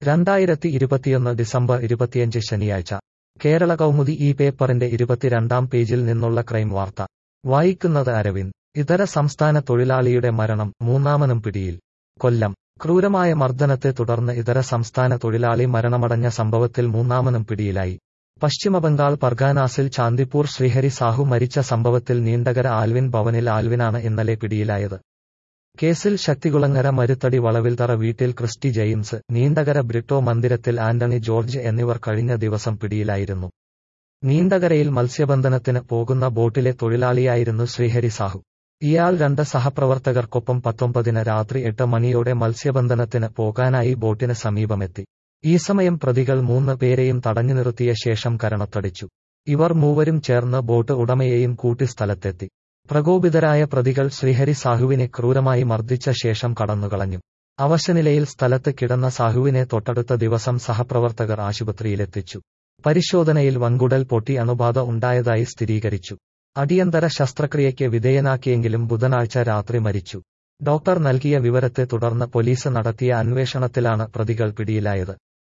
രണ്ടായിരത്തി ഇരുപത്തിയൊന്ന് ഡിസംബർ ഇരുപത്തിയഞ്ച് ശനിയാഴ്ച കേരള കൗമുദി ഈ പേപ്പറിന്റെ ഇരുപത്തിരണ്ടാം പേജിൽ നിന്നുള്ള ക്രൈം വാർത്ത വായിക്കുന്നത് അരവിന്ദ് ഇതര സംസ്ഥാന തൊഴിലാളിയുടെ മരണം മൂന്നാമനും പിടിയിൽ കൊല്ലം ക്രൂരമായ മർദ്ദനത്തെ തുടർന്ന് ഇതര സംസ്ഥാന തൊഴിലാളി മരണമടഞ്ഞ സംഭവത്തിൽ മൂന്നാമനും പിടിയിലായി പശ്ചിമബംഗാൾ പർഗാനാസിൽ ചാന്ദിപ്പൂർ ശ്രീഹരി സാഹു മരിച്ച സംഭവത്തിൽ നീണ്ടകര ആൽവിൻ ഭവനിൽ ആൽവിനാണ് ഇന്നലെ പിടിയിലായത് കേസിൽ ശക്തികുളങ്ങര മരുത്തടി വളവിൽത്തറ വീട്ടിൽ ക്രിസ്റ്റി ജെയിംസ് നീണ്ടകര ബ്രിട്ടോ മന്ദിരത്തിൽ ആന്റണി ജോർജ് എന്നിവർ കഴിഞ്ഞ ദിവസം പിടിയിലായിരുന്നു നീണ്ടകരയിൽ മത്സ്യബന്ധനത്തിന് പോകുന്ന ബോട്ടിലെ തൊഴിലാളിയായിരുന്നു ശ്രീഹരി സാഹു ഇയാൾ രണ്ട് സഹപ്രവർത്തകർക്കൊപ്പം പത്തൊമ്പതിന് രാത്രി എട്ട് മണിയോടെ മത്സ്യബന്ധനത്തിന് പോകാനായി ബോട്ടിന് സമീപമെത്തി ഈ സമയം പ്രതികൾ മൂന്ന് പേരെയും തടഞ്ഞു നിർത്തിയ ശേഷം കരണത്തടിച്ചു ഇവർ മൂവരും ചേർന്ന് ബോട്ട് ഉടമയെയും കൂട്ടി സ്ഥലത്തെത്തി പ്രകോപിതരായ പ്രതികൾ ശ്രീഹരി സാഹുവിനെ ക്രൂരമായി മർദ്ദിച്ച ശേഷം കടന്നുകളഞ്ഞു അവശനിലയിൽ സ്ഥലത്ത് കിടന്ന സാഹുവിനെ തൊട്ടടുത്ത ദിവസം സഹപ്രവർത്തകർ ആശുപത്രിയിലെത്തിച്ചു പരിശോധനയിൽ വൻകുടൽ പൊട്ടി അണുബാധ ഉണ്ടായതായി സ്ഥിരീകരിച്ചു അടിയന്തര ശസ്ത്രക്രിയയ്ക്ക് വിധേയനാക്കിയെങ്കിലും ബുധനാഴ്ച രാത്രി മരിച്ചു ഡോക്ടർ നൽകിയ വിവരത്തെ തുടർന്ന് പോലീസ് നടത്തിയ അന്വേഷണത്തിലാണ് പ്രതികൾ പിടിയിലായത്